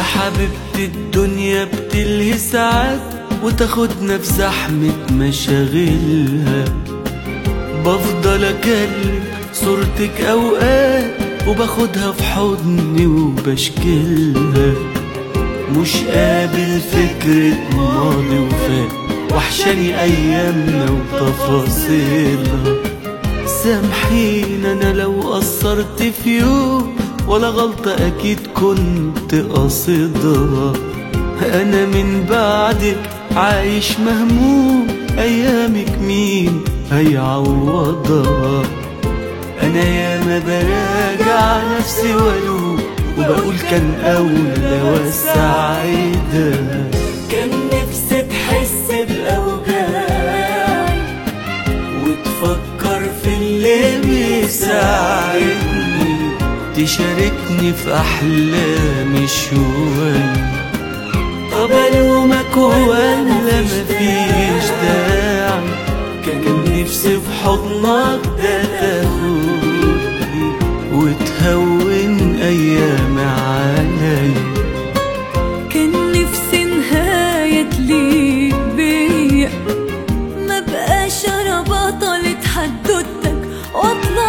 حبيبتي الدنيا بتلهي ساعات وتاخدنا في زحمة مشاغلها بفضل اكلم صورتك اوقات وباخدها في حضني وبشكلها مش قابل فكرة ماضي وفات وحشاني ايامنا وتفاصيلها سامحين انا لو قصرت في يوم ولا غلطة اكيد كنت قاصدها انا من بعدك عايش مهموم ايامك مين هيعوضها انا ياما براجع نفسي والوم وبقول كان اولى واساعدها كان نفسي تحس بأوجاعي وتفكر في اللي بيساعدني تشاركني في احلامي شوية طب الومك ولا مفيش داعي كان نفسي في حضنك ده تاخدني وتهون ايامي عليا كان نفسي نهاية تليق بيا ما بقاش انا بطلة حدوتك واطلع